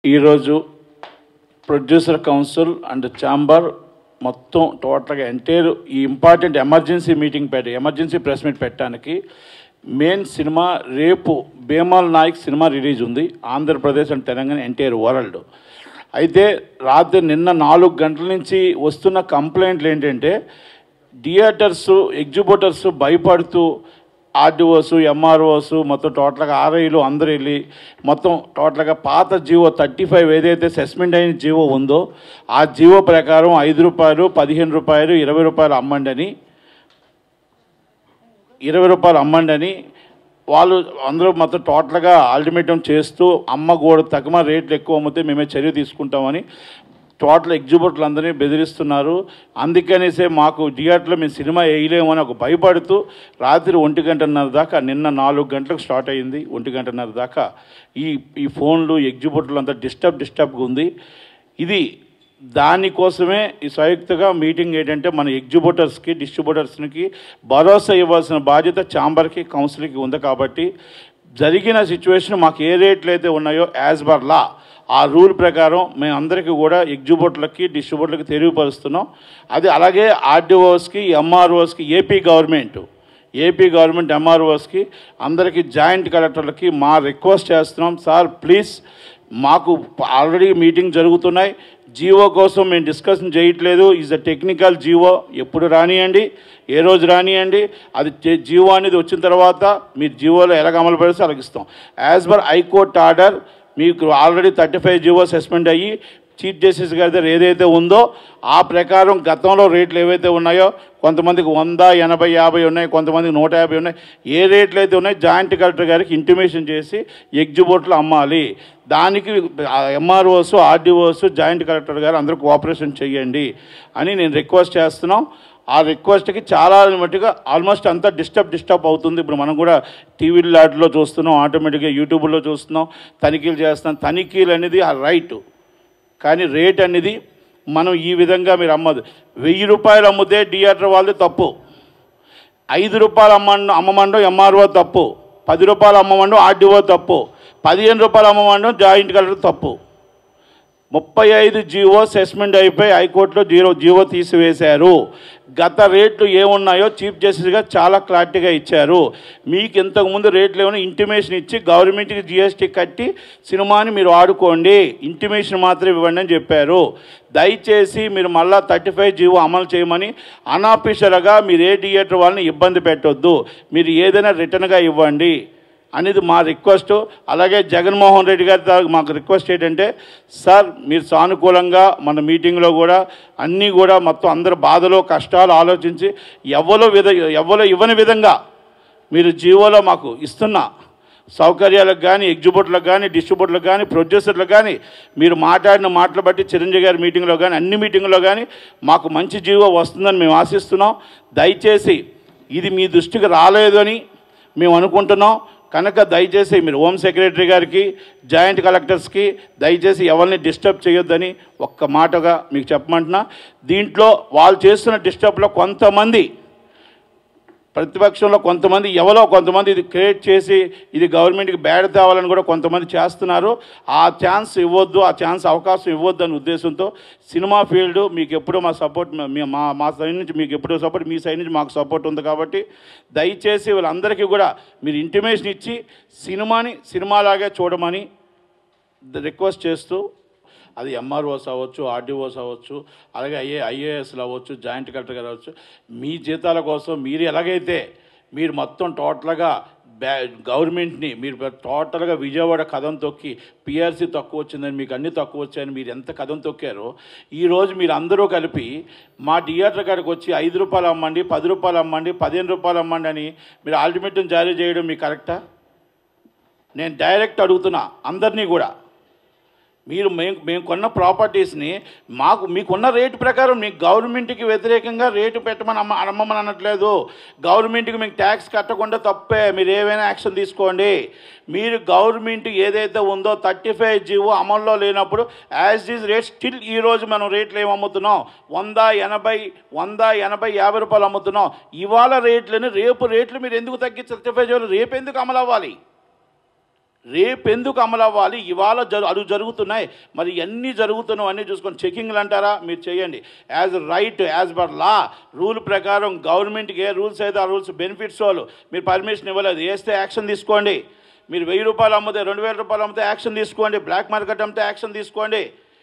ఈరోజు producer council and chamber మొత్తం టోటల్గా ఎంటైర్ ఈ ఇంపార్టెంట్ ఎమర్జెన్సీ మీటింగ్ పెట్టి ఎమర్జెన్సీ ప్రెస్ మీట్ పెట్టడానికి మెయిన్ సినిమా రేపు భీమాల్ నాయక్ సినిమా రిలీజ్ ఉంది Andhra Pradesh and Telangana entire world అయితే రాత్రి నిన్న నాలుగు గంటల నుంచి వస్తున్న కంప్లైంట్లు ఏంటంటే థియేటర్స్ ఎగ్జిబిటర్స్ భయపడుతూ ఆర్డీఓస్ ఎంఆర్ఓస్ మొత్తం టోటల్గా ఆర్ఐలు అందరూ వెళ్ళి మొత్తం టోటల్గా పాత జీవో థర్టీ ఫైవ్ ఏదైతే సస్పెండ్ అయిన జీవో ఉందో ఆ జీవో ప్రకారం ఐదు రూపాయలు పదిహేను రూపాయలు ఇరవై రూపాయలు అమ్మండి అని ఇరవై రూపాయలు అమ్మండి అని వాళ్ళు అందరూ మొత్తం టోటల్గా అల్టిమేటం చేస్తూ అమ్మ కూడా తక్కువ రేట్లు ఎక్కువ అమ్మితే మేమే చర్య తీసుకుంటామని టోటల్ ఎగ్జిబిటర్లు అందరినీ బెదిరిస్తున్నారు అందుకనేసే మాకు థియేటర్లో మేము సినిమా వేయలేమని ఒక భయపడుతూ రాత్రి ఒంటి గంటన్నర దాకా నిన్న నాలుగు గంటలకు స్టార్ట్ అయ్యింది ఒంటి గంటన్నర దాకా ఈ ఈ ఫోన్లు ఎగ్జిబిటర్లు అంతా డిస్టర్బ్ డిస్టర్బ్గా ఉంది ఇది దానికోసమే ఈ సంయుక్తగా మీటింగ్ ఏంటంటే మన ఎగ్జిబిటర్స్కి డిస్ట్రిబ్యూటర్స్కి భరోసా ఇవ్వాల్సిన బాధ్యత ఛాంబర్కి కౌన్సిల్కి ఉంది కాబట్టి జరిగిన సిచ్యువేషన్ మాకు ఏ రేట్లు అయితే ఉన్నాయో యాజ్ పర్ లా ఆ రూల్ ప్రకారం మేము అందరికీ కూడా ఎగ్జిబిటర్లకి డిస్ట్రిబ్యూటర్లకి తెలియపరుస్తున్నాం అది అలాగే ఆర్డీఓస్కి ఎంఆర్ఓస్కి ఏపీ గవర్నమెంట్ ఏపీ గవర్నమెంట్ ఎంఆర్ఓస్కి అందరికీ జాయింట్ కలెక్టర్లకి మా రిక్వెస్ట్ చేస్తున్నాం సార్ ప్లీజ్ మాకు ఆల్రెడీ మీటింగ్ జరుగుతున్నాయి జీవో కోసం మేము డిస్కషన్ చేయట్లేదు ఈజ్ అ టెక్నికల్ జీవో ఎప్పుడు రానియండి ఏ రోజు రానియండి అది చే- జీవో అనేది వచ్చిన తర్వాత మీరు జీవోలో ఎలాగ అమలు పడితే అలాగ ఇస్తాం యాజ్ పర్ హైకోర్ట్ ఆర్డర్ మీకు already thirty five GO suspend అయ్యి చీఫ్ జస్టిస్ గారి దగ్గర ఏదైతే ఉందో ఆ ప్రకారం గతంలో రేట్లు ఏవైతే ఉన్నాయో కొంతమందికి వంద ఎనభై యాభై ఉన్నాయి కొంతమందికి నూట యాభై ఉన్నాయి ఏ రేట్లు అయితే ఉన్నాయో జాయింట్ కలెక్టర్ గారికి ఇంటిమేషన్ చేసి ఎగ్జిబిట్లు అమ్మాలి దానికి ఎంఆర్ఓస్ ఆర్డీఓస్ జాయింట్ కలెక్టర్ గారు అందరూ కోఆపరేషన్ చేయండి అని నేను రిక్వెస్ట్ చేస్తున్నాం ఆ రిక్వెస్ట్కి చాలా మట్టుగా ఆల్మోస్ట్ అంతా డిస్టర్బ్ డిస్టర్బ్ అవుతుంది ఇప్పుడు మనం కూడా టీవీ లాట్లో చూస్తున్నాం ఆటోమేటిక్గా యూట్యూబ్లో చూస్తున్నాం తనిఖీలు చేస్తున్నాం తనిఖీలు అనేది ఆ రైట్ కానీ రేట్ అనేది మనం ఈ విధంగా మీరు అమ్మదు వెయ్యి రూపాయలు అమ్మితే థియేటర్ వాళ్ళు తప్పు ఐదు రూపాయలు అమ్మండు అమ్మమండం ఎంఆర్ఓ తప్పు పది రూపాయలు అమ్మమండం ఆర్డీఓ తప్పు పదిహేను రూపాయలు అమ్మమండం జాయింట్ కలెక్టర్ తప్పు ముప్పై ఐదు జీవో సెస్మెంట్ అయిపోయి హైకోర్టులో జీరో జీవో తీసివేశారు గత రేట్లు ఏమున్నాయో చీఫ్ జస్టిస్ గారు చాలా క్లారిటీగా ఇచ్చారు మీకు ఇంతకుముందు రేట్లు ఏమైనా ఇంటిమేషన్ ఇచ్చి గవర్నమెంట్కి జిఎస్టీ కట్టి సినిమాని మీరు ఆడుకోండి ఇంటిమేషన్ మాత్రం ఇవ్వండి అని చెప్పారు దయచేసి మీరు మళ్ళా థర్టీ ఫైవ్ జీవో అమలు చేయమని అనాఫీషియల్గా మీరు ఏ థియేటర్ వాళ్ళని ఇబ్బంది పెట్టొద్దు మీరు ఏదైనా రిటర్న్గా ఇవ్వండి అనేది మా రిక్వెస్ట్ అలాగే జగన్మోహన్ రెడ్డి గారి తా- మాకు రిక్వెస్ట్ ఏంటంటే సార్ మీరు సానుకూలంగా మన మీటింగ్లో కూడా అన్నీ కూడా మొత్తం అందరి బాధలు కష్టాలు ఆలోచించి ఎవరో విధ ఎవరో ఇవ్వని విధంగా మీరు జీవోలో మాకు ఇస్తున్న సౌకర్యాలకు కానీ ఎగ్జిబిట్లకు కానీ డిస్ట్రిబ్యూటర్లకు కానీ ప్రొడ్యూసర్లకు కానీ మీరు మాట్లాడిన మాటలు బట్టి చిరంజీవి గారి మీటింగ్లో కానీ అన్ని మీటింగ్లో కానీ మాకు మంచి జీవో వస్తుందని మేము ఆశిస్తున్నాం దయచేసి ఇది మీ దృష్టికి రాలేదు అని మేము అనుకుంటున్నాం కనుక దయచేసి మీరు హోమ్ సెక్రటరీ గారికి జాయింట్ కలెక్టర్స్కి దయచేసి ఎవరిని డిస్టర్బ్ చేయొద్దని ఒక్క మాటగా మీకు చెప్పమంటున్నా దీంట్లో వాళ్ళు చేస్తున్న డిస్టర్బ్లో కొంతమంది ప్రతిపక్షంలో కొంతమంది ఎవరో కొంతమంది ఇది క్రియేట్ చేసి ఇది గవర్నమెంట్కి బ్యాడ్ తేవాలని కూడా కొంతమంది చేస్తున్నారు ఆ ఛాన్స్ ఇవ్వద్దు ఆ ఛాన్స్ అవకాశం ఇవ్వద్దు అనే ఉద్దేశంతో సినిమా ఫీల్డ్ మీకు ఎప్పుడూ మా సపోర్ట్ మీ- మా మా సైడ్ నుంచి మీకు ఎప్పుడూ సపోర్ట్ మీ సైడ్ నుంచి మాకు సపోర్ట్ ఉంది కాబట్టి దయచేసి వీళ్ళందరికీ కూడా మీరు ఇంటిమేషన్ ఇచ్చి సినిమాని సినిమాలాగే చూడమని రిక్వెస్ట్ చేస్తూ అది ఎంఆర్ఓస్ అవ్వచ్చు ఆర్డీఓస్ అవ్వచ్చు అలాగే ఐఏ ఐఏఎస్లు అవ్వచ్చు జాయింట్ కలెక్టర్ గారు అవ్వచ్చు మీ జీతాల కోసం మీరు ఎలాగైతే మీరు మొత్తం టోటల్గా బ్యా గవర్నమెంట్ని మీరు టోటల్గా విజయవాడ కథం తొక్కి పిఆర్సీ తక్కువ వచ్చిందని మీకు అన్ని తక్కువ వచ్చాయని మీరు ఎంత కథం తొక్కారో ఈరోజు మీరు అందరూ కలిపి మా థియేటర్ కాడికి వచ్చి ఐదు రూపాయలు అమ్మండి పది రూపాయలు అమ్మండి పదిహేను రూపాయలు అమ్మండి అని మీరు ఆల్టిమేటం జారీ చేయడం మీకు కరెక్టా నేను డైరెక్ట్ అడుగుతున్నా అందరినీ కూడా మీరు మేము మేము కొన్న ప్రాపర్టీస్ని మాకు మీకున్న రేటు ప్రకారం మీకు గవర్నమెంట్కి వ్యతిరేకంగా రేటు పెట్టమని అమ్మ అమ్మమని అనట్లేదు గవర్నమెంట్కి మీకు ట్యాక్స్ కట్టకుండా తప్పే మీరు ఏవైనా యాక్షన్ తీసుకోండి మీరు గవర్నమెంట్ ఏదైతే ఉందో థర్టీ ఫైవ్ జీవో అమల్లో లేనప్పుడు యాజ్ ఈజ్ రేట్ స్టిల్ ఈ రోజు మనం రేట్లు ఏమి అమ్ముతున్నాం వంద ఎనభై వంద ఎనభై యాభై రూపాయలు అమ్ముతున్నాం ఇవాళ రేట్లని రేపు రేట్లు మీరు ఎందుకు తగ్గించి థర్టీ ఫైవ్ జీవో రేపు ఎందుకు అమలు అవ్వాలి రేపు ఎందుకు అమలు అవ్వాలి ఇవాళ జరు అడుగు జరుగుతున్నాయి మరి ఎన్ని జరుగుతున్నావు అన్నీ చూసుకొని చెకింగ్లు అంటారా మీరు చేయండి as right as per law rule ప్రకారం గవర్నమెంట్కి ఏ రూల్స్ అయితే ఆ రూల్స్ బెనిఫిట్స్ వాళ్ళు మీరు పర్మిషన్ ఇవ్వలేదు వేస్తే యాక్షన్ తీసుకోండి మీరు వెయ్యి రూపాయలు అమ్మితే రెండు వేల రూపాయలు అమ్మితే యాక్షన్ తీసుకోండి బ్లాక్ మార్కెట్ అమ్మితే యాక్షన్ తీసుకోండి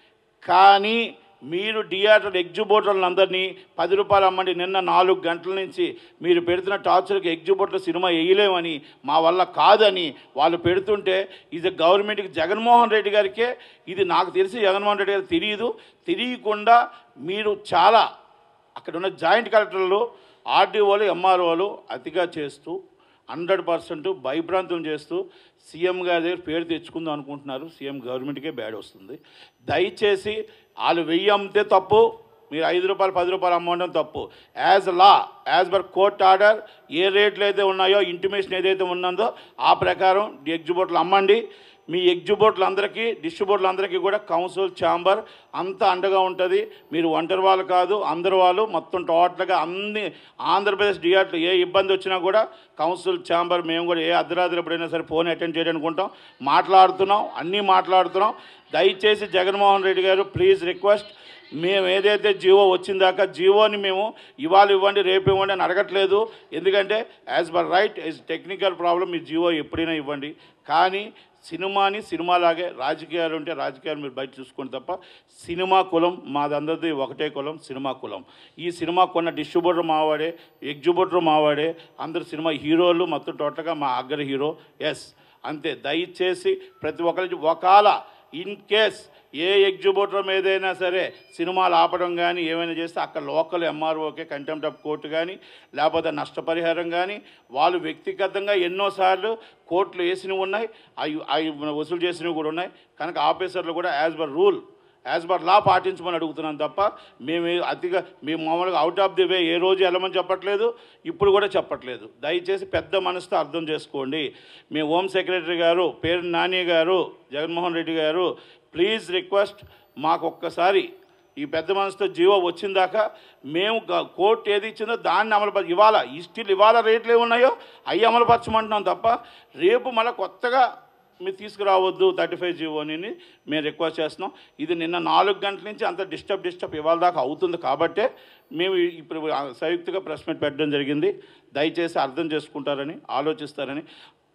కానీ మీరు థియేటర్ ఎగ్జిబిటర్లను అందరినీ పది రూపాయలు అమ్మండి నిన్న నాలుగు గంటల నుంచి మీరు పెడుతున్న టార్చర్కి ఎగ్జిబిటర్ సినిమా వేయలేమని మా వల్ల కాదని వాళ్ళు పెడుతుంటే ఇది గవర్నమెంట్కి జగన్మోహన్ రెడ్డి గారికే ఇది నాకు తెలిసి జగన్మోహన్ రెడ్డి గారికి తెలియదు తెలియకుండా మీరు చాలా అక్కడ ఉన్న జాయింట్ కలెక్టర్లు ఆర్డీఓలు ఎంఆర్ఓలు అతిగా చేస్తూ హండ్రెడ్ పర్సెంట్ భయభ్రాంతం చేస్తూ సీఎం గారి దగ్గర పేరు తెచ్చుకుందాం అనుకుంటున్నారు సీఎం గవర్నమెంట్కే బ్యాడ్ వస్తుంది దయచేసి వాళ్ళు వెయ్యి అమ్మితే తప్పు మీరు ఐదు రూపాయలు పది రూపాయలు అమ్మడం తప్పు as law as per court order ఏ రేట్లు అయితే ఉన్నాయో ఇంటిమేషన్ ఏదైతే ఉన్నదో ఆ ప్రకారం ఎగ్జిబిటర్లు అమ్మండి మీ ఎగ్జిబిటర్లు అందరికీ డిస్ట్రిబ్యూటర్లు అందరికీ కూడా కౌన్సిల్ ఛాంబర్ అంతా అండగా ఉంటుంది మీరు ఒంటరి వాళ్ళు కాదు అందరు వాళ్ళు మొత్తం టోటల్గా అన్ని ఆంధ్రప్రదేశ్ డిఆర్లు ఏ ఇబ్బంది వచ్చినా కూడా కౌన్సిల్ ఛాంబర్ మేము కూడా ఏ అర్ధరాత్రి ఎప్పుడైనా సరే ఫోన్ అటెండ్ చేయడానికి మాట్లాడుతున్నాం అన్నీ మాట్లాడుతున్నాం దయచేసి జగన్మోహన్ రెడ్డి గారు ప్లీజ్ రిక్వెస్ట్ మేము ఏదైతే జీవో వచ్చిందాక జీవోని మేము ఇవాళ ఇవ్వండి రేపు ఇవ్వండి అని అడగట్లేదు ఎందుకంటే as per right is technical problem మీ జీవో ఎప్పుడైనా ఇవ్వండి కానీ సినిమాని సినిమాలాగే రాజకీయాలు ఉంటే రాజకీయాలు మీరు బయట చూసుకోండి తప్ప సినిమా కులం మాదందరిది ఒకటే కులం సినిమా కులం ఈ సినిమా కొన్న డిస్ట్రిబ్యూటర్ మావాడే ఎగ్జిబ్యూటర్ మావాడే అందరు సినిమా హీరోలు మొత్తం టోటల్గా మా అగ్గర హీరో ఎస్ అంతే దయచేసి ప్రతి ఒక్కరికి ఒకవేళ ఇన్ కేస్ ఏ ఎగ్జిబిటర్ ఏదైనా సరే సినిమాలు ఆపడం కానీ ఏమైనా చేస్తే అక్కడ లోకల్ ఎంఆర్ఓకే కంటెంప్ట్ ఆఫ్ కోర్టు కానీ లేకపోతే నష్టపరిహారం కానీ వాళ్ళు వ్యక్తిగతంగా ఎన్నోసార్లు కోర్టులు వేసినవి ఉన్నాయి అవి అవి వసూలు చేసినవి కూడా ఉన్నాయి కనుక ఆఫీసర్లు కూడా as per rule as per law పాటించమని అడుగుతున్నాం తప్ప మేము ఏ- అతిగా మేము మామూలుగా అవుట్ ఆఫ్ ది వే ఏ రోజు వెళ్ళమని చెప్పట్లేదు ఇప్పుడు కూడా చెప్పట్లేదు దయచేసి పెద్ద మనసుతో అర్థం చేసుకోండి మీ హోమ్ సెక్రటరీ గారు పేరు నాని గారు జగన్మోహన్ రెడ్డి గారు ప్లీజ్ రిక్వెస్ట్ మాకు ఒక్కసారి ఈ పెద్ద మనసుతో జీవో వచ్చిందాకా మేము గ- కోర్టు ఏది ఇచ్చిందో దాన్ని అమలుపరచ ఇవాళ ఈ స్టిల్ ఇవాళ రేట్లు ఏమున్నాయో అవి అమలుపరచమంటున్నాం తప్ప రేపు మళ్ళీ కొత్తగా మీరు తీసుకురావద్దు థర్టీ ఫైవ్ జీవోని మేము రిక్వెస్ట్ చేస్తున్నాం ఇది నిన్న నాలుగు గంటల నుంచి అంత డిస్టర్బ్ డిస్టర్బ్ ఇవాళ దాకా అవుతుంది కాబట్టే మేము ఇప్పుడు సంయుక్తగా ప్రెస్ మీట్ పెట్టడం జరిగింది దయచేసి అర్థం చేసుకుంటారని ఆలోచిస్తారని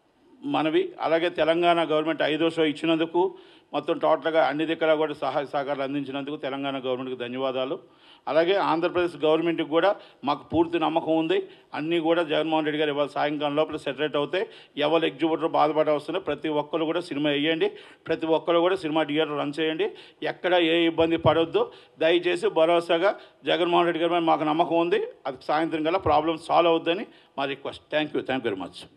మనవి అలాగే తెలంగాణ గవర్నమెంట్ ఐదో షో ఇచ్చినందుకు మొత్తం టోటల్గా అన్ని దగ్గర కూడా సహాయ సహకారాలు అందించినందుకు తెలంగాణ గవర్నమెంట్కి ధన్యవాదాలు అలాగే ఆంధ్రప్రదేశ్ గవర్నమెంట్కి కూడా మాకు పూర్తి నమ్మకం ఉంది అన్నీ కూడా జగన్మోహన్ రెడ్డి గారు ఇవాళ సాయంకాలం లోపల సెటరేట్ అవుతాయి ఎవరు ఎగ్జిబిటర్ బాధపడే వస్తున్నా ప్రతి ఒక్కరు కూడా సినిమా వేయండి ప్రతి ఒక్కరు కూడా సినిమా థియేటర్ రన్ చేయండి ఎక్కడ ఏ ఇబ్బంది పడొద్దు దయచేసి భరోసాగా జగన్మోహన్ రెడ్డి గారి మీద మాకు నమ్మకం ఉంది అది సాయంత్రం కల్లా ప్రాబ్లమ్ సాల్వ్ అవుద్దని మా request thank you thank very much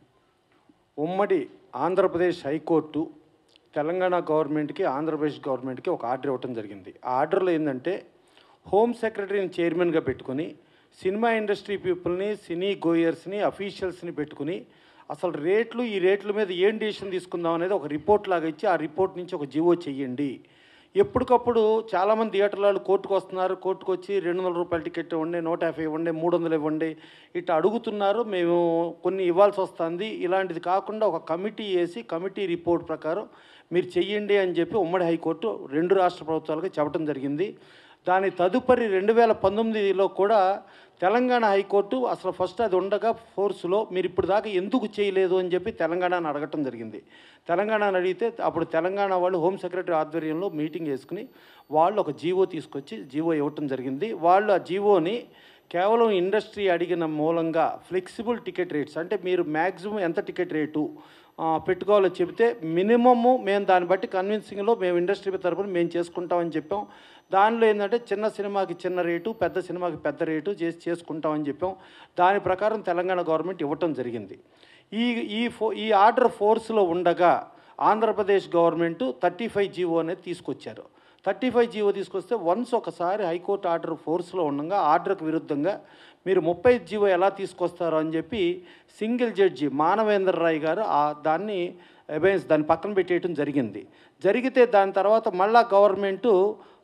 ఉమ్మడి ఆంధ్రప్రదేశ్ హైకోర్టు తెలంగాణ గవర్నమెంట్కి ఆంధ్రప్రదేశ్ గవర్నమెంట్కి ఒక ఆర్డర్ ఇవ్వటం జరిగింది ఆ ఆర్డర్లో ఏంటంటే హోమ్ సెక్రటరీని చైర్మన్గా పెట్టుకుని సినిమా ఇండస్ట్రీ పీపుల్ని సినీ గోయర్స్ని అఫీషియల్స్ని పెట్టుకుని అసలు రేట్లు ఈ రేట్ల మీద ఏం డిసిషన్ తీసుకుందాం అనేది ఒక రిపోర్ట్ లాగా ఇచ్చి ఆ రిపోర్ట్ నుంచి ఒక జీవో చెయ్యండి ఎప్పటికప్పుడు చాలామంది థియేటర్ల వాళ్ళు కోర్టుకు వస్తున్నారు కోర్టుకు వచ్చి రెండు వందల రూపాయల టికెట్ ఇవ్వండి నూట యాభై ఇవ్వండి మూడు వందలు ఇవ్వండి ఇట్లా అడుగుతున్నారు మేము కొన్ని ఇవ్వాల్సి వస్తుంది ఇలాంటిది కాకుండా ఒక కమిటీ వేసి కమిటీ రిపోర్ట్ ప్రకారం మీరు చెయ్యండి అని చెప్పి ఉమ్మడి హైకోర్టు రెండు రాష్ట్ర ప్రభుత్వాలకు చెప్పడం జరిగింది దాని తదుపరి రెండు వేల పంతొమ్మిదిలో కూడా తెలంగాణ హైకోర్టు అసలు ఫస్ట్ అది ఉండగా ఫోర్స్లో మీరు ఇప్పుడు దాకా ఎందుకు చేయలేదు అని చెప్పి తెలంగాణను అడగటం జరిగింది తెలంగాణను అడిగితే అప్పుడు తెలంగాణ వాళ్ళు హోమ్ సెక్రటరీ ఆధ్వర్యంలో మీటింగ్ వేసుకుని వాళ్ళు ఒక జీవో తీసుకొచ్చి జీవో ఇవ్వటం జరిగింది వాళ్ళు ఆ జీవోని కేవలం ఇండస్ట్రీ అడిగిన మూలంగా ఫ్లెక్సిబుల్ టికెట్ రేట్స్ అంటే మీరు మ్యాక్సిమం ఎంత టికెట్ రేటు ఆ, పెట్టుకోవాలో చెబితే మినిమము మేము దాన్ని బట్టి కన్విన్సింగ్లో మేము ఇండస్ట్రీ తరపున మేము చేసుకుంటామని చెప్పాం దానిలో ఏంటంటే చిన్న సినిమాకి చిన్న రేటు పెద్ద సినిమాకి పెద్ద రేటు చేసి చేసుకుంటామని చెప్పాం దాని ప్రకారం తెలంగాణ గవర్నమెంట్ ఇవ్వటం జరిగింది ఈ ఈ ఫో ఈ ఆర్డర్ ఫోర్స్లో ఉండగా Andhra Pradesh government thirty five GO అనేది తీసుకొచ్చారు థర్టీ ఫైవ్ జీవో తీసుకొస్తే వన్స్ ఒకసారి హైకోర్టు ఆర్డర్ ఫోర్స్లో ఉండగా ఆర్డర్కి విరుద్ధంగా మీరు ముప్పై జీవో ఎలా తీసుకొస్తారో అని చెప్పి సింగిల్ జడ్జి మానవేంద్ర రాయ్ గారు ఆ దాన్ని అబైన్స్ దాన్ని పక్కన పెట్టేయటం జరిగింది జరిగితే దాని తర్వాత మళ్ళా గవర్నమెంటు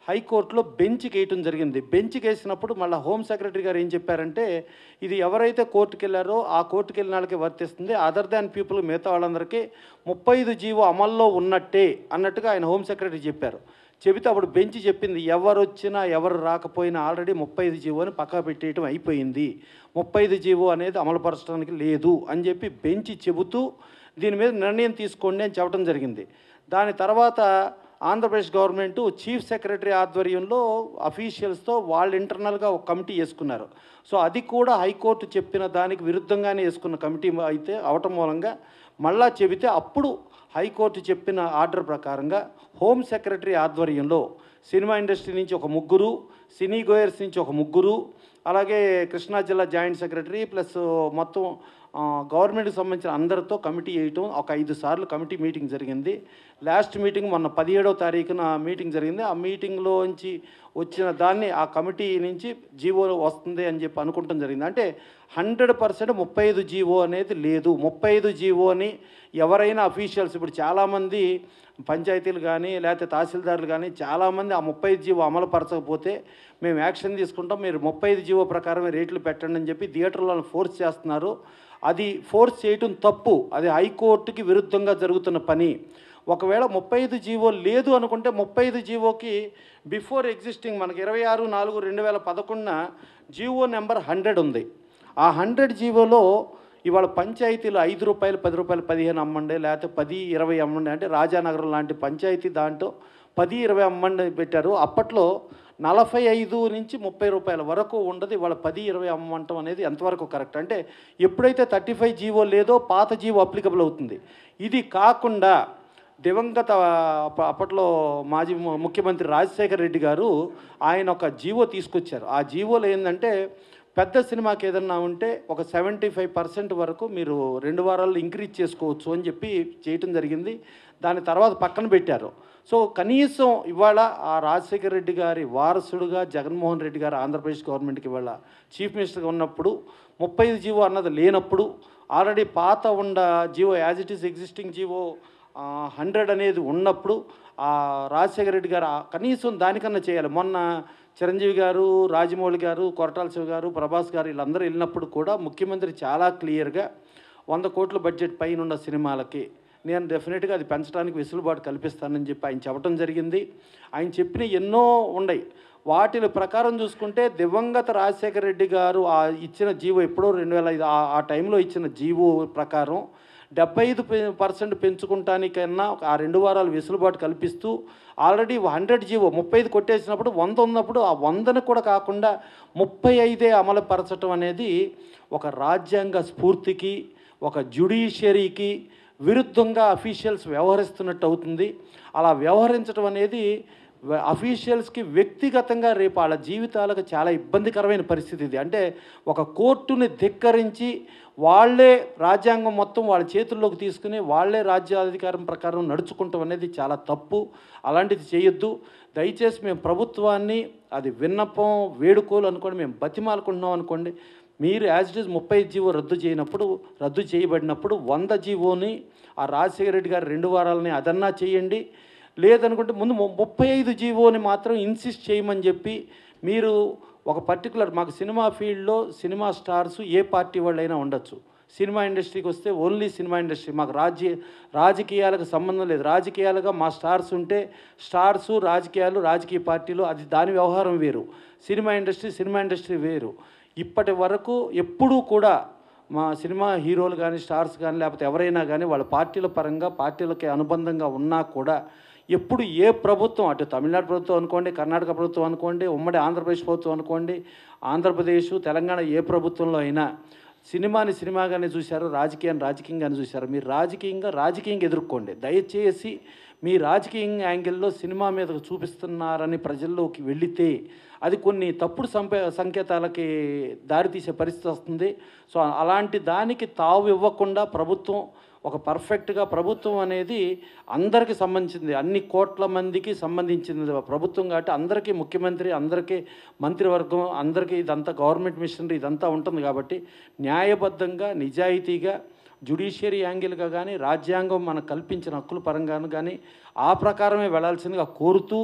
హైకోర్టులో బెంచ్కి వేయటం జరిగింది బెంచ్కి వేసినప్పుడు మళ్ళీ హోమ్ సెక్రటరీ గారు ఏం చెప్పారంటే ఇది ఎవరైతే కోర్టుకి వెళ్ళారో ఆ కోర్టుకి వెళ్ళిన వాళ్ళకి వర్తిస్తుంది అదర్ దాన్ పీపుల్ మిగతా వాళ్ళందరికీ ముప్పై ఐదు జీవో అమల్లో ఉన్నట్టే అన్నట్టుగా ఆయన హోమ్ సెక్రటరీ చెప్పారు చెబితే అప్పుడు బెంచ్ చెప్పింది ఎవరు వచ్చినా ఎవరు రాకపోయినా ఆల్రెడీ ముప్పై ఐదు జీవో అని పక్కా పెట్టేయటం అయిపోయింది ముప్పై ఐదు జీవో అనేది అమలుపరచడానికి లేదు అని చెప్పి బెంచ్ చెబుతూ దీని మీద నిర్ణయం తీసుకోండి అని చెప్పడం జరిగింది దాని తర్వాత ఆంధ్రప్రదేశ్ గవర్నమెంట్ చీఫ్ సెక్రటరీ ఆధ్వర్యంలో అఫీషియల్స్తో వాళ్ళు ఇంటర్నల్గా ఒక కమిటీ వేసుకున్నారు సో అది కూడా హైకోర్టు చెప్పిన దానికి విరుద్ధంగానే వేసుకున్న కమిటీ అయితే అవటం మూలంగా మళ్ళా చెబితే అప్పుడు హైకోర్టు చెప్పిన ఆర్డర్ ప్రకారంగా హోమ్ సెక్రటరీ ఆధ్వర్యంలో సినిమా ఇండస్ట్రీ నుంచి ఒక ముగ్గురు సినీ గోయర్స్ నుంచి ఒక ముగ్గురు అలాగే కృష్ణా జిల్లా జాయింట్ సెక్రటరీ ప్లస్ మొత్తం ఆ, గవర్నమెంట్కి సంబంధించిన అందరితో కమిటీ వేయటం ఒక ఐదు సార్లు కమిటీ మీటింగ్ జరిగింది లాస్ట్ మీటింగ్ మొన్న పదిహేడవ తారీఖున మీటింగ్ జరిగింది ఆ మీటింగ్లోంచి వచ్చిన దాన్ని ఆ కమిటీ నుంచి జీవో వస్తుంది అని చెప్పి అనుకుంటాం జరిగింది అంటే హండ్రెడ్ పర్సెంట్ ముప్పై ఐదు జీవో అనేది లేదు ముప్పై ఐదు జీవోని ఎవరైనా అఫీషియల్స్ ఇప్పుడు చాలామంది పంచాయతీలు కానీ లేకపోతే తహసీల్దారులు కానీ చాలామంది ఆ ముప్పై ఐదు జీవో అమలు పరచకపోతే మేము యాక్షన్ తీసుకుంటాం మీరు ముప్పై ఐదు జీవో ప్రకారమే రేట్లు పెట్టండి అని చెప్పి థియేటర్లను ఫోర్స్ చేస్తున్నారు అది ఫోర్స్ చేయటం తప్పు అది హైకోర్టుకి విరుద్ధంగా జరుగుతున్న పని ఒకవేళ ముప్పై ఐదు జీవో లేదు అనుకుంటే ముప్పై ఐదు జీవోకి బిఫోర్ ఎగ్జిస్టింగ్ మనకి ఇరవై ఆరు నాలుగు రెండు వేల పదకొండున జీవో నెంబర్ హండ్రెడ్ ఉంది ఆ హండ్రెడ్ జీవోలో ఇవాళ పంచాయతీలు ఐదు రూపాయలు పది రూపాయలు పదిహేను అమ్మండి లేకపోతే పది ఇరవై అమ్మండి అంటే రాజానగరం లాంటి పంచాయతీ దాంట్లో పది ఇరవై అమ్మండి పెట్టారు అప్పట్లో నలభై ఐదు నుంచి ముప్పై రూపాయల వరకు ఉండదు ఇవాళ పది ఇరవై అమ్మంటం అనేది ఎంతవరకు కరెక్ట్ అంటే ఎప్పుడైతే థర్టీ ఫైవ్ జీవో లేదో పాత జీవో అప్లికబుల్ అవుతుంది ఇది కాకుండా దివంగత అప్ప- అప్పట్లో మాజీ ము- ముఖ్యమంత్రి రాజశేఖర రెడ్డి గారు ఆయన ఒక జీవో తీసుకొచ్చారు ఆ జీవోలో ఏంటంటే పెద్ద సినిమాకి ఏదన్నా ఉంటే ఒక సెవెంటీ ఫైవ్ పర్సెంట్ వరకు మీరు రెండు వారాల్లో ఇంక్రీజ్ చేసుకోవచ్చు అని చెప్పి చేయటం జరిగింది దాని తర్వాత పక్కన పెట్టారు సో కనీసం ఇవాళ ఆ రాజశేఖర రెడ్డి గారి వారసుడుగా జగన్మోహన్ రెడ్డి గారు ఆంధ్రప్రదేశ్ గవర్నమెంట్కి ఇవాళ చీఫ్ మినిస్టర్గా ఉన్నప్పుడు ముప్పై ఐదు జీవో అన్నది లేనప్పుడు ఆల్రెడీ పాత ఉండ GO as it is existing GO hundred అనేది ఉన్నప్పుడు ఆ రాజశేఖర రెడ్డి గారు ఆ కనీసం దానికన్నా చేయాలి మొన్న చిరంజీవి గారు రాజమౌళి గారు కొరటాల శివ గారు ప్రభాస్ గారు వీళ్ళందరూ వెళ్ళినప్పుడు కూడా ముఖ్యమంత్రి చాలా క్లియర్గా వంద కోట్ల బడ్జెట్ పైన ఉన్న సినిమాలకి నేను డెఫినెట్గా అది పెంచడానికి వెసులుబాటు కల్పిస్తానని చెప్పి ఆయన చెప్పడం జరిగింది ఆయన చెప్పిన ఎన్నో ఉన్నాయి వాటిల ప్రకారం చూసుకుంటే దివంగత రాజశేఖర రెడ్డి గారు ఆ ఇచ్చిన జీవో ఎప్పుడో రెండు వేల ఐదు ఆ- ఆ టైంలో ఇచ్చిన జీవో ప్రకారం డెబ్బై ఐదు పర్సెంట్ పెంచుకుంటానికన్నా ఆ రెండు వారాలు వెసులుబాటు కల్పిస్తూ ఆల్రెడీ హండ్రెడ్ జీవో ముప్పై ఐదు కొట్టేసినప్పుడు వంద ఉన్నప్పుడు ఆ వందను కూడా కాకుండా ముప్పై ఐదే అమలు పరచటం అనేది ఒక రాజ్యాంగ స్ఫూర్తికి ఒక జ్యుడిషియరీకి విరుద్ధంగా అఫీషియల్స్ వ్యవహరిస్తున్నట్టు అవుతుంది అలా వ్యవహరించడం అనేది వ- అఫీషియల్స్కి వ్యక్తిగతంగా రేపు వాళ్ళ జీవితాలకు చాలా ఇబ్బందికరమైన పరిస్థితి ఇది అంటే ఒక కోర్టుని ధిక్కరించి వాళ్ళే రాజ్యాంగం మొత్తం వాళ్ళ చేతుల్లోకి తీసుకుని వాళ్ళే రాజ్యాధికారం ప్రకారం నడుచుకుంటాం అనేది చాలా తప్పు అలాంటిది చేయొద్దు దయచేసి మేము ప్రభుత్వాన్ని అది విన్నపం వేడుకోలు అనుకోండి మేము బతిమాలుకుంటున్నాం అనుకోండి మీరు యాజ్ ఇట్ ఈజ్ ముప్పై జీవో రద్దు చేయనప్పుడు రద్దు చేయబడినప్పుడు వంద జీవోని ఆ రాజశేఖర రెడ్డి గారు రెండు వారాలని అదన్నా చేయండి లేదనుకుంటే ముందు ము- ముప్పై ఐదు జీవోని మాత్రం ఇన్సిస్ట్ చేయమని చెప్పి మీరు ఒక పర్టికులర్ మాకు సినిమా ఫీల్డ్లో సినిమా స్టార్స్ ఏ పార్టీ వాళ్ళైనా ఉండొచ్చు సినిమా ఇండస్ట్రీకి వస్తే ఓన్లీ సినిమా ఇండస్ట్రీ మాకు రాజ్య రాజకీయాలకు సంబంధం లేదు రాజకీయాలుగా మా స్టార్స్ ఉంటే స్టార్సు రాజకీయాలు రాజకీయ పార్టీలు అది దాని వ్యవహారం వేరు సినిమా ఇండస్ట్రీ సినిమా ఇండస్ట్రీ వేరు ఇప్పటి వరకు ఎప్పుడూ కూడా మా సినిమా హీరోలు కానీ స్టార్స్ కానీ లేకపోతే ఎవరైనా కానీ వాళ్ళ పార్టీల పరంగా పార్టీలకి అనుబంధంగా ఉన్నా కూడా ఎప్పుడు ఏ ప్రభుత్వం అటు తమిళనాడు ప్రభుత్వం అనుకోండి కర్ణాటక ప్రభుత్వం అనుకోండి ఉమ్మడి ఆంధ్రప్రదేశ్ ప్రభుత్వం అనుకోండి ఆంధ్రప్రదేశ్ తెలంగాణ ఏ ప్రభుత్వంలో అయినా సినిమాని సినిమాగానే చూశారు రాజకీయాన్ని రాజకీయంగానే చూశారు మీరు రాజకీయంగా రాజకీయంగా ఎదుర్కోండి దయచేసి మీ రాజకీయ యాంగిల్లో సినిమా మీద చూపిస్తున్నారని ప్రజల్లోకి వెళితే అది కొన్ని తప్పుడు సంపే సంకేతాలకి దారితీసే పరిస్థితి వస్తుంది సో అలాంటి దానికి తావు ఇవ్వకుండా ప్రభుత్వం ఒక పర్ఫెక్ట్గా ప్రభుత్వం అనేది అందరికీ సంబంధించింది అన్ని కోట్ల మందికి సంబంధించింది ప్రభుత్వం కాబట్టి అందరికీ ముఖ్యమంత్రి అందరికీ మంత్రివర్గం అందరికీ ఇదంతా గవర్నమెంట్ మిషనరీ ఇదంతా ఉంటుంది కాబట్టి న్యాయబద్ధంగా నిజాయితీగా జుడిషియరీ యాంగిల్గా కానీ రాజ్యాంగం మనకు కల్పించిన హక్కుల పరంగాను కానీ ఆ ప్రకారమే వెళ్ళాల్సిందిగా కోరుతూ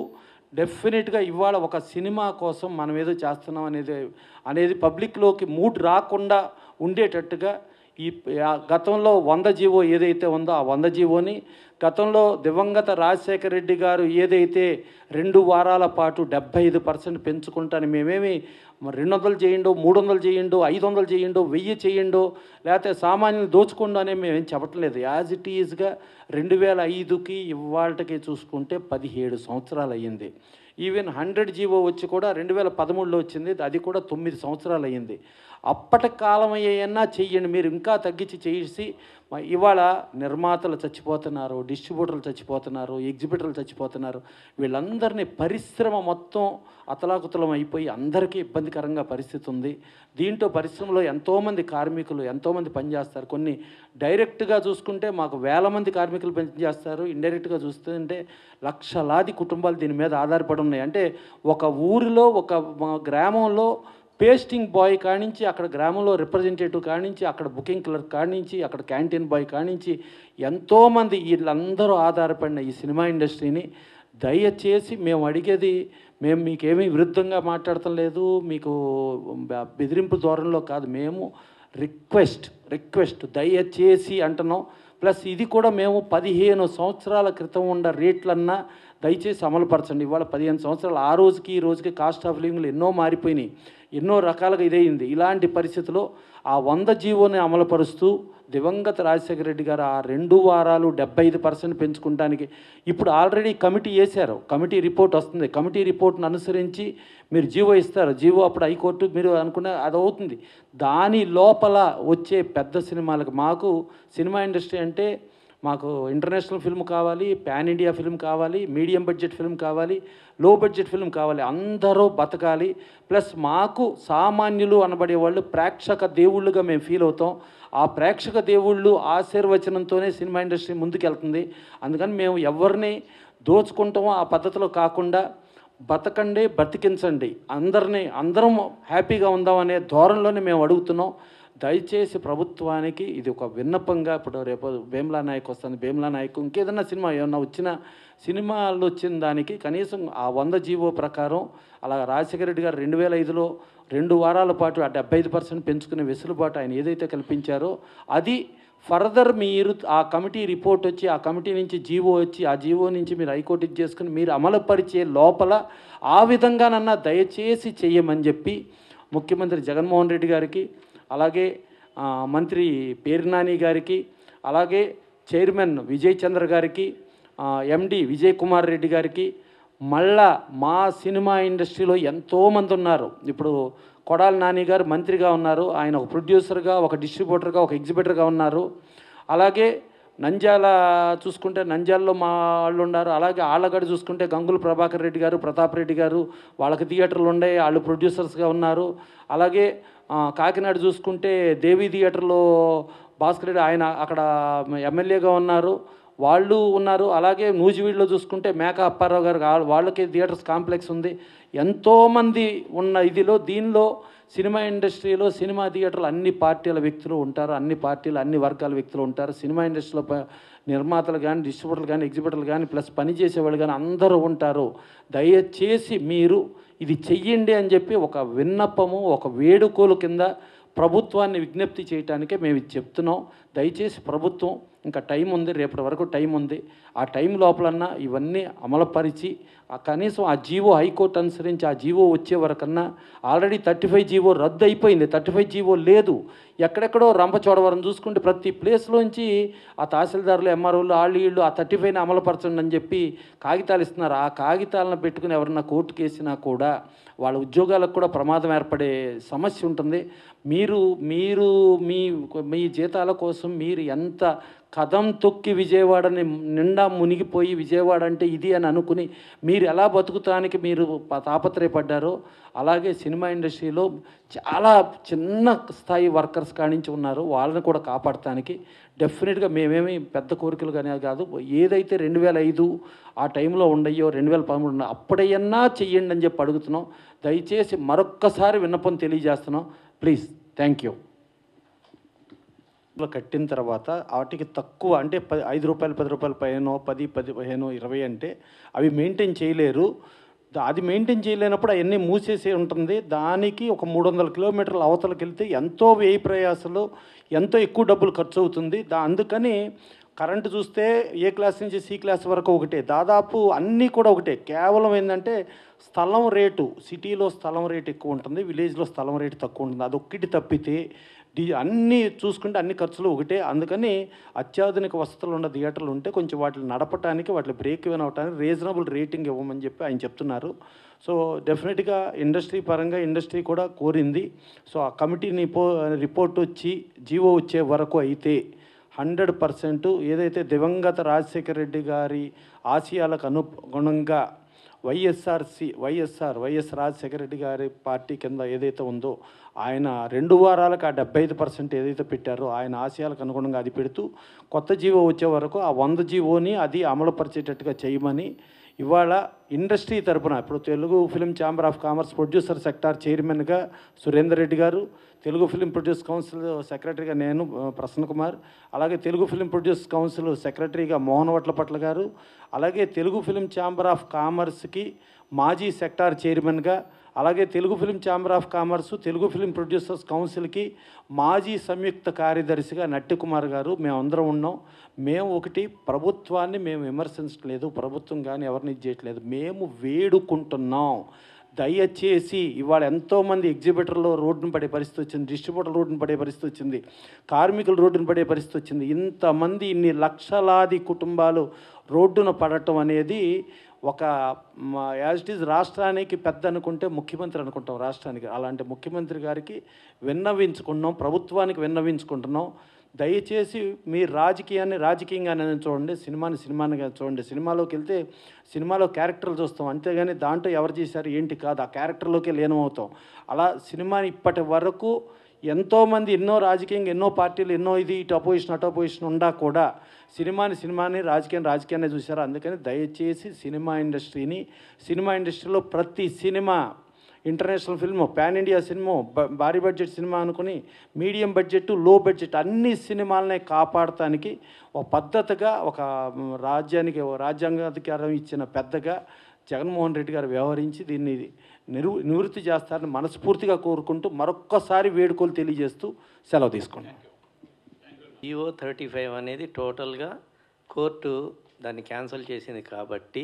డెఫినెట్గా ఇవాళ ఒక సినిమా కోసం మనం ఏదో చేస్తున్నాం అనేది అనేది పబ్లిక్లోకి మూడ్ రాకుండా ఉండేటట్టుగా ఈ ఆ గతంలో వంద జీవో ఏదైతే ఉందో ఆ వంద జీవోని గతంలో దివంగత రాజశేఖర రెడ్డి గారు ఏదైతే రెండు వారాల పాటు డెబ్బై ఐదు పర్సెంట్ పెంచుకుంటాను మేమేమి మరి రెండు వందలు చేయండు మూడు వందలు చేయండు ఐదు వందలు చేయండు వెయ్యి చేయండు లేకపోతే సామాన్యులు దోచుకోండు అని మేమేం చెప్పట్లేదు యాజ్ ఇట్ ఈజ్గా రెండు వేల ఐదుకి ఇవాళకి చూసుకుంటే పదిహేడు సంవత్సరాలు అయ్యింది ఈవెన్ హండ్రెడ్ జీవో వచ్చి కూడా రెండు వేల పదమూడులో వచ్చింది అది కూడా తొమ్మిది సంవత్సరాలు అయ్యింది అప్పటి కాలం అయ్యన్నా చెయ్యండి మీరు ఇంకా తగ్గించి చేసి మ- ఇవాళ నిర్మాతలు చచ్చిపోతున్నారు డిస్ట్రిబ్యూటర్లు చచ్చిపోతున్నారు ఎగ్జిబిటర్లు చచ్చిపోతున్నారు వీళ్ళందరినీ పరిశ్రమ మొత్తం అతలాకుతలం అయిపోయి అందరికీ ఇబ్బందికరంగా పరిస్థితి ఉంది దీంట్లో పరిశ్రమలో ఎంతోమంది కార్మికులు ఎంతోమంది పనిచేస్తారు కొన్ని డైరెక్ట్గా చూసుకుంటే మాకు వేల మంది కార్మికులు పనిచేస్తారు ఇండైరెక్ట్గా చూస్తుంటే లక్షలాది కుటుంబాలు దీని మీద ఆధారపడి ఉన్నాయి అంటే ఒక ఊరిలో ఒక మా గ్రామంలో పేస్టింగ్ బాయ్ కానించి అక్కడ గ్రామంలో రిప్రజెంటేటివ్ కానించి అక్కడ బుకింగ్ క్లర్క్ కానించి అక్కడ క్యాంటీన్ బాయ్ కానించి ఎంతోమంది వీళ్ళందరూ ఆధారపడిన ఈ సినిమా ఇండస్ట్రీని దయచేసి మేము అడిగేది మేము మీకేమీ విరుద్ధంగా మాట్లాడటం లేదు మీకు బ- బెదిరింపు ధోరణిలో కాదు మేము రిక్వెస్ట్ రిక్వెస్ట్ దయచేసి అంటున్నాం ప్లస్ ఇది కూడా మేము పదిహేను సంవత్సరాల క్రితం ఉన్న రేట్లన్నా దయచేసి అమలుపరచండి ఇవాళ పదిహేను సంవత్సరాలు ఆ రోజుకి ఈ రోజుకి కాస్ట్ ఆఫ్ లివింగ్లు ఎన్నో మారిపోయినాయి ఎన్నో రకాలుగా ఇదయింది ఇలాంటి పరిస్థితిలో ఆ వంద జీవోని అమలుపరుస్తూ దివంగత రాజశేఖర రెడ్డి గారు ఆ రెండు వారాలు డెబ్బై ఐదు పర్సెంట్ పెంచుకుంటానికి ఇప్పుడు ఆల్రెడీ కమిటీ వేశారు కమిటీ రిపోర్ట్ వస్తుంది కమిటీ రిపోర్ట్ను అనుసరించి మీరు జీవో ఇస్తారు జీవో అప్పుడు హైకోర్టు మీరు అనుకున్న అది అవుతుంది దాని లోపల వచ్చే పెద్ద సినిమాలకు మాకు సినిమా ఇండస్ట్రీ అంటే మాకు ఇంటర్నేషనల్ ఫిల్మ్ కావాలి పాన్ ఇండియా ఫిల్మ్ కావాలి మీడియం బడ్జెట్ ఫిల్మ్ కావాలి లో బడ్జెట్ ఫిల్మ్ కావాలి అందరూ బతకాలి ప్లస్ మాకు సామాన్యులు అనబడే వాళ్ళు ప్రేక్షక దేవుళ్ళుగా మేము ఫీల్ అవుతాం ఆ ప్రేక్షక దేవుళ్ళు ఆశీర్వచనంతోనే సినిమా ఇండస్ట్రీ ముందుకెళ్తుంది అందుకని మేము ఎవరిని దోచుకుంటామో ఆ పద్ధతిలో కాకుండా బతకండి బతికించండి అందరినీ అందరం హ్యాపీగా ఉందామనే ధోరణిలోనే మేము అడుగుతున్నాం దయచేసి ప్రభుత్వానికి ఇది ఒక విన్నపంగా ఇప్పుడు రేపు భీమ్లా నాయక్ వస్తుంది భీమ్లా నాయక్ ఇంకేదన్నా సినిమా ఏమన్నా వచ్చిన సినిమాలు వచ్చిన దానికి కనీసం ఆ వంద జీవో ప్రకారం అలా రాజశేఖర రెడ్డి గారు రెండు వేల ఐదులో రెండు వారాల పాటు ఆ డెబ్బై ఐదు పర్సెంట్ పెంచుకునే వెసులుబాటు ఆయన ఏదైతే కల్పించారో అది ఫర్దర్ మీరు ఆ కమిటీ రిపోర్ట్ వచ్చి ఆ కమిటీ నుంచి జీవో వచ్చి ఆ జీవో నుంచి మీరు హైకోర్టు ఇది చేసుకుని మీరు అమలుపరిచే లోపల ఆ విధంగానన్నా దయచేసి చెయ్యమని చెప్పి ముఖ్యమంత్రి జగన్మోహన్ రెడ్డి గారికి అలాగే ఆ, మంత్రి పేర్నాని గారికి అలాగే చైర్మన్ విజయ్ చంద్ర గారికి ఎండి విజయ్ కుమార్ రెడ్డి గారికి మళ్ళా మా సినిమా ఇండస్ట్రీలో ఎంతోమంది ఉన్నారు ఇప్పుడు కొడాలి నాని గారు మంత్రిగా ఉన్నారు ఆయన ఒక ప్రొడ్యూసర్గా ఒక డిస్ట్రిబ్యూటర్గా ఒక ఎగ్జిబిటర్గా ఉన్నారు అలాగే నంద్యాల చూసుకుంటే నంద్యాలలో మా వాళ్ళు ఉన్నారు అలాగే ఆళ్ళగడ్డ చూసుకుంటే గంగుల ప్రభాకర్ రెడ్డి గారు ప్రతాప్ రెడ్డి గారు వాళ్ళకి థియేటర్లు ఉండే వాళ్ళు ప్రొడ్యూసర్స్గా ఉన్నారు అలాగే ఆ, కాకినాడ చూసుకుంటే దేవి థియేటర్లో భాస్కర్ రెడ్డి ఆయన అక్కడ ఎమ్మెల్యేగా ఉన్నారు వాళ్ళు ఉన్నారు అలాగే నూజివీడులో చూసుకుంటే మేక అప్పారావు గారు వా- వాళ్ళకి థియేటర్స్ కాంప్లెక్స్ ఉంది ఎంతోమంది ఉన్న ఇదిలో దీనిలో సినిమా ఇండస్ట్రీలో సినిమా థియేటర్లు అన్ని పార్టీల వ్యక్తులు ఉంటారు అన్ని పార్టీలు అన్ని వర్గాల వ్యక్తులు ఉంటారు సినిమా ఇండస్ట్రీలో ప- నిర్మాతలు కానీ డిస్ట్రిబ్యూటర్లు కానీ ఎగ్జిబిటర్లు కానీ ప్లస్ పనిచేసేవాళ్ళు కానీ అందరూ ఉంటారు దయచేసి మీరు ఇది చెయ్యండి అని చెప్పి ఒక విన్నపము ఒక వేడుకోలు కింద ప్రభుత్వాన్ని విజ్ఞప్తి చేయటానికే మేము ఇది చెప్తున్నాం దయచేసి ప్రభుత్వం ఇంకా టైం ఉంది రేపటి వరకు టైం ఉంది ఆ టైం లోపలన్నా ఇవన్నీ అమలుపరిచి ఆ కనీసం ఆ జీవో హైకోర్టు అనుసరించి ఆ జీవో వచ్చే వరకన్నా ఆల్రెడీ థర్టీ ఫైవ్ జీవో రద్దు అయిపోయింది థర్టీ ఫైవ్ జీవో లేదు ఎక్కడెక్కడో రంపచోడవరం చూసుకుంటే ప్రతి ప్లేస్లోంచి ఆ తహసీల్దారులు ఎంఆర్ఓలు వాళ్ళు వీళ్ళు ఆ థర్టీ ఫైవ్ని అమలుపరచండి అని చెప్పి కాగితాలు ఇస్తున్నారు ఆ కాగితాలను పెట్టుకుని ఎవరన్నా కోర్టుకు వేసినా కూడా వాళ్ళ ఉద్యోగాలకు కూడా ప్రమాదం ఏర్పడే సమస్య ఉంటుంది మీరు మీరు మీ మీ జీతాల కోసం మీరు ఎంత కదం తొక్కి విజయవాడని నిండా మునిగిపోయి విజయవాడ అంటే ఇది అని అనుకుని మీరు ఎలా బతుకుతానికి మీరు ప- తాపత్రయపడ్డారో అలాగే సినిమా ఇండస్ట్రీలో చాలా చిన్న స్థాయి వర్కర్స్ కానించి ఉన్నారు వాళ్ళని కూడా కాపాడటానికి డెఫినెట్గా మేమేమి పెద్ద కోరికలు కానీ కాదు ఏదైతే రెండు వేల ఐదు ఆ టైంలో ఉండయో రెండు వేల పదమూడు ఉన్న అప్పుడైనా చెయ్యండి అని చెప్పి అడుగుతున్నాం దయచేసి మరొక్కసారి విన్నపం తెలియజేస్తున్నాం ప్లీజ్ థ్యాంక్ యూ లో కట్టిన తర్వాత వాటికి తక్కువ అంటే పది ఐదు రూపాయలు పది రూపాయలు పైన పది పది పదిహేను ఇరవై అంటే అవి మెయింటైన్ చేయలేరు దా- అది మెయింటైన్ చేయలేనప్పుడు అవన్నీ మూసేసి ఉంటుంది దానికి ఒక మూడు వందల కిలోమీటర్ల అవతలకి వెళ్తే ఎంతో వ్యయ ప్రయాసలు ఎంతో ఎక్కువ డబ్బులు ఖర్చు అవుతుంది దా అందుకని కరెంటు చూస్తే ఏ క్లాస్ నుంచి సి క్లాస్ వరకు ఒకటే దాదాపు అన్నీ కూడా ఒకటే కేవలం ఏంటంటే స్థలం రేటు సిటీలో స్థలం రేటు ఎక్కువ ఉంటుంది విలేజ్లో స్థలం రేటు తక్కువ ఉంటుంది అదొక్కటి తప్పితే డి అన్నీ చూసుకుంటే అన్ని ఖర్చులు ఒకటే అందుకని అత్యాధునిక వసతులు ఉన్న థియేటర్లు ఉంటే కొంచెం వాటిని నడపడానికి వాటి బ్రేక్ ఇవన్ అవడానికి రీజనబుల్ రేటింగ్ ఇవ్వమని చెప్పి ఆయన చెప్తున్నారు సో డెఫినెట్గా ఇండస్ట్రీ పరంగా ఇండస్ట్రీ కూడా కోరింది సో ఆ కమిటీని పో రిపోర్ట్ వచ్చి జీవో వచ్చే వరకు అయితే హండ్రెడ్ పర్సెంట్ ఏదైతే దివంగత రాజశేఖర రెడ్డి గారి ఆశయాలకు అనుగుణంగా YSRC YSR YS Rajasekhara Reddy గారి పార్టీ కింద ఏదైతే ఉందో ఆయన రెండు వారాలకు ఆ డెబ్బై ఐదు పర్సెంట్ ఏదైతే పెట్టారో ఆయన ఆశయాలకు అనుగుణంగా అది పెడుతూ కొత్త జీవో వచ్చే వరకు ఆ వంద జీవోని అది అమలుపరిచేటట్టుగా చేయమని ఇవాళ ఇండస్ట్రీ తరపున ఇప్పుడు Telugu film chamber of commerce producer sector చైర్మన్గా సురేందర్ రెడ్డి గారు తెలుగు ఫిలిం ప్రొడ్యూస్ కౌన్సిల్ సెక్రటరీగా నేను ఆ, ప్రసన్న కుమార్ అలాగే తెలుగు ఫిలిం ప్రొడ్యూస్ కౌన్సిల్ సెక్రటరీగా మోహన్ వట్లపట్ల గారు అలాగే తెలుగు ఫిలిం ఛాంబర్ ఆఫ్ కామర్స్కి మాజీ సెక్టార్ చైర్మన్గా అలాగే Telugu film chamber of commerce Telugu film producers కౌన్సిల్కి మాజీ సంయుక్త కార్యదర్శిగా నట్టి కుమార్ గారు మేమందరం ఉన్నాం మేము ఒకటి ప్రభుత్వాన్ని మేము విమర్శించట్లేదు ప్రభుత్వం కానీ ఎవరిని ఇది చేయట్లేదు మేము వేడుకుంటున్నాం దయచేసి ఇవాళ ఎంతోమంది ఎగ్జిబిటర్లో రోడ్డును పడే పరిస్థితి వచ్చింది డిస్ట్రిబ్యూటర్ రోడ్డును పడే పరిస్థితి వచ్చింది కార్మికులు రోడ్డును పడే పరిస్థితి వచ్చింది ఇంతమంది ఇన్ని లక్షలాది కుటుంబాలు రోడ్డున పడటం అనేది ఒక యాజ్ ఇట్ ఈజ్ రాష్ట్రానికి పెద్ద అనుకుంటే ముఖ్యమంత్రి అనుకుంటాం రాష్ట్రానికి అలాంటి ముఖ్యమంత్రి గారికి విన్నవించుకున్నాం ప్రభుత్వానికి విన్నవించుకుంటున్నాం దయచేసి మీ రాజకీయాన్ని రాజకీయంగానే చూడండి సినిమాని సినిమానిగా చూడండి సినిమాలోకి వెళ్తే సినిమాలో క్యారెక్టర్లు చూస్తాం అంతేగాని దాంట్లో ఎవరు చేశారు ఏంటి కాదు ఆ క్యారెక్టర్లోకే లీనమవుతాం అలా సినిమాని ఇప్పటి వరకు ఎంతోమంది ఎన్నో రాజకీయంగా ఎన్నో పార్టీలు ఎన్నో ఇది ఇటు అపోజిషన్ అటు అపోజిషన్ ఉండా కూడా సినిమాని సినిమాని రాజకీయం రాజకీయాన్ని చూశారు అందుకని దయచేసి సినిమా ఇండస్ట్రీని సినిమా ఇండస్ట్రీలో ప్రతి cinema international film pan India cinema బ- భారీ బడ్జెట్ సినిమా అనుకుని మీడియం బడ్జెట్ లో బడ్జెట్ అన్ని సినిమాలని కాపాడటానికి ఒక పద్ధతిగా ఒక మ్, రాజ్యానికి ఓ రాజ్యాంగాధికారం ఇచ్చిన పెద్దగా జగన్మోహన్ రెడ్డి గారు వ్యవహరించి దీన్ని నిరు నివృత్తి చేస్తారని మనస్ఫూర్తిగా కోరుకుంటూ మరొక్కసారి వేడుకలు తెలియజేస్తూ సెలవు తీసుకోండి ఈఓ థర్టీ ఫైవ్ అనేది టోటల్గా కోర్టు దాన్ని క్యాన్సిల్ చేసింది కాబట్టి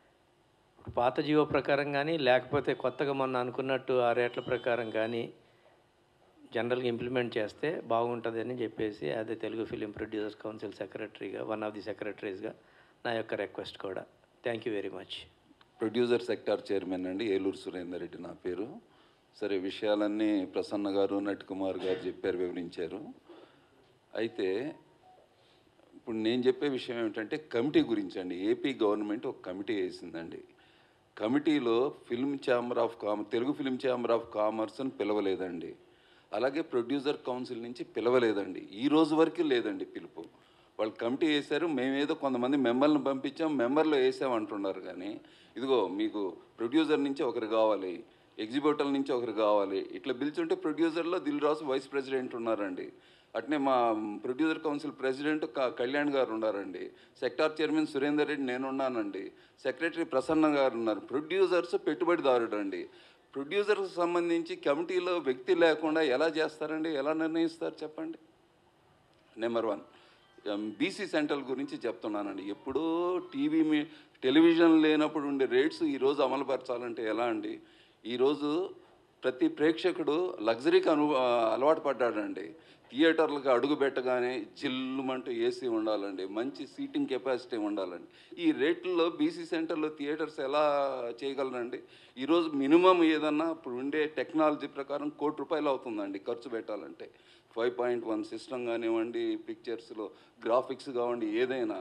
పాత జీవో ప్రకారం కానీ లేకపోతే కొత్తగా మొన్న అనుకున్నట్టు ఆ రేట్ల ప్రకారం కానీ జనరల్గా ఇంప్లిమెంట్ చేస్తే బాగుంటుందని చెప్పేసి అదే తెలుగు ఫిలిం ప్రొడ్యూసర్స్ కౌన్సిల్ సెక్రటరీగా వన్ ఆఫ్ ది సెక్రటరీస్గా నా యొక్క రిక్వెస్ట్ కూడా thank you very much producer sector chairman అండి ఏలూరు సురేందర్ రెడ్డి నా పేరు సరే విషయాలన్నీ ప్రసన్న గారు నట్ కుమార్ గారు చెప్పారు వివరించారు అయితే ఇప్పుడు నేను చెప్పే విషయం ఏమిటంటే కమిటీ గురించి అండి ఏపీ గవర్నమెంట్ ఒక కమిటీ వేసిందండి కమిటీలో ఫిల్మ్ ఛాంబర్ ఆఫ్ కామ Telugu film chamber of commerce అని పిలవలేదండి అలాగే ప్రొడ్యూసర్ కౌన్సిల్ నుంచి పిలవలేదండి ఈ రోజు వరకు లేదండి పిలుపు వాళ్ళు కమిటీ వేశారు మేమేదో కొంతమంది మెంబర్లను పంపించాం మెంబర్లు వేసాం అంటున్నారు కానీ ఇదిగో మీకు ప్రొడ్యూసర్ నుంచి ఒకరు కావాలి ఎగ్జిబ్యూటర్ నుంచి ఒకరు కావాలి ఇట్లా పిలుచుంటే ప్రొడ్యూసర్లో దిల్ రాసు వైస్ ప్రెసిడెంట్ ఉన్నారండి అట్నే మా ప్రొడ్యూసర్ కౌన్సిల్ ప్రెసిడెంట్ క- కళ్యాణ్ గారు ఉన్నారండి సెక్టార్ చైర్మన్ సురేందర్ రెడ్డి నేనున్నానండి సెక్రటరీ ప్రసన్న గారు ఉన్నారు ప్రొడ్యూసర్స్ పెట్టుబడిదారుడు అండి ప్రొడ్యూసర్కి సంబంధించి కమిటీలో వ్యక్తి లేకుండా ఎలా చేస్తారండి ఎలా నిర్ణయిస్తారు చెప్పండి నెంబర్ వన్ బీసీ సెంట్రల్ గురించి చెప్తున్నానండి ఎప్పుడూ టీవీ మీ టెలివిజన్ లేనప్పుడు ఉండే రేట్స్ ఈరోజు అమలుపరచాలంటే ఎలా అండి ఈరోజు ప్రతి ప్రేక్షకుడు లగ్జరీకి అను అలవాటు పడ్డాడండి థియేటర్లకు అడుగు పెట్టగానే జిల్లుమంటూ ఏసీ ఉండాలండి మంచి సీటింగ్ కెపాసిటీ ఉండాలండి ఈ రేట్లలో బీసీ సెంటర్లో థియేటర్స్ ఎలా చేయగలరండి ఈరోజు మినిమం ఏదన్నా ఇప్పుడు ఉండే టెక్నాలజీ ప్రకారం కోటి రూపాయలు అవుతుందండి ఖర్చు పెట్టాలంటే ఫైవ్ పాయింట్ వన్ సిస్టమ్ కానివ్వండి పిక్చర్స్లో గ్రాఫిక్స్ కావండి ఏదైనా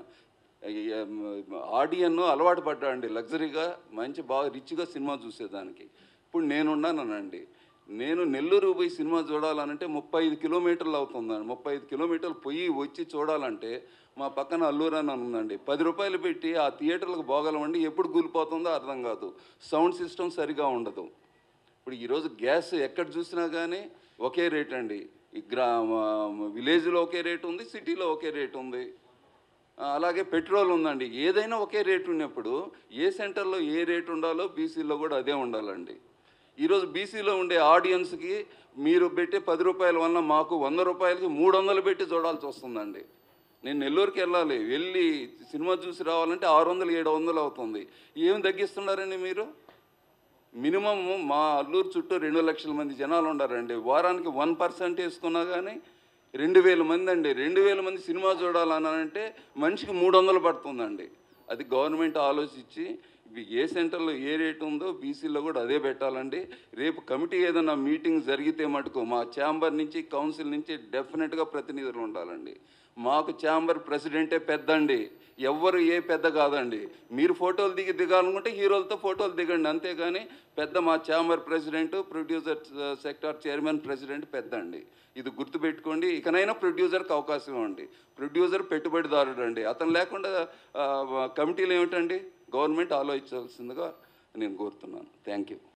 ఆడియన్ అలవాటు పడ్డాడండి లగ్జరీగా మంచి బాగా రిచ్గా సినిమా చూసేదానికి ఇప్పుడు నేనున్నానండి నేను నెల్లూరు పోయి సినిమా చూడాలనంటే ముప్పై ఐదు కిలోమీటర్లు అవుతుందండి ముప్పై ఐదు కిలోమీటర్లు పోయి వచ్చి చూడాలంటే మా పక్కన అల్లూరు అని ఉందండి పది రూపాయలు పెట్టి ఆ థియేటర్లకు పోగలమండి ఎప్పుడు కూలిపోతుందో అర్థం కాదు సౌండ్ సిస్టమ్ సరిగా ఉండదు ఇప్పుడు ఈరోజు గ్యాస్ ఎక్కడ చూసినా కానీ ఒకే రేట్ అండి ఈ గ్రా విలేజ్లో ఒకే రేట్ ఉంది సిటీలో ఒకే రేట్ ఉంది ఆ, అలాగే పెట్రోల్ ఉందండి ఏదైనా ఒకే రేటు ఉన్నప్పుడు ఏ సెంటర్లో ఏ రేటు ఉండాలో బీసీలో కూడా అదే ఉండాలండి ఈరోజు బీసీలో ఉండే ఆడియన్స్కి మీరు పెట్టే పది రూపాయల వల్ల మాకు వంద రూపాయలకి మూడు వందలు పెట్టి చూడాల్సి వస్తుందండి నేను నెల్లూరుకి వెళ్ళాలి వెళ్ళి సినిమా చూసి రావాలంటే ఆరు వందలు ఏడు వందలు అవుతుంది ఏం తగ్గిస్తున్నారండి మీరు మినిమం మా అల్లూరు చుట్టూ రెండు లక్షల మంది జనాలు ఉండారండి వారానికి వన్ పర్సెంట్ వేసుకున్నా కానీ రెండు వేల మంది అండి రెండు వేల మంది సినిమా చూడాలని అంటే మనిషికి మూడు వందలు పడుతుందండి అది గవర్నమెంట్ ఆలోచించి ఇవి ఏ సెంటర్లో ఏ రేట్ ఉందో బీసీలో కూడా అదే పెట్టాలండి రేపు కమిటీ ఏదైనా మీటింగ్ జరిగితే మటుకు మా ఛాంబర్ నుంచి కౌన్సిల్ నుంచి డెఫినెట్గా ప్రతినిధులు ఉండాలండి మాకు ఛాంబర్ ప్రెసిడెంటే పెద్దండి ఎవ్వరు ఏ పెద్ద కాదండి మీరు ఫోటోలు దిగి దిగాలనుకుంటే హీరోలతో ఫోటోలు దిగండి అంతేగాని పెద్ద మా chamber president producer sector chairman president పెద్ద అండి ఇది గుర్తుపెట్టుకోండి ఇకనైనా ప్రొడ్యూసర్కి అవకాశం ఇవ్వండి ప్రొడ్యూసర్ పెట్టుబడిదారుడు అండి అతను లేకుండా ఆ, కమిటీలు ఏమిటండి గవర్నమెంట్ ఆలోచించాల్సిందిగా నేను కోరుతున్నాను థ్యాంక్ యూ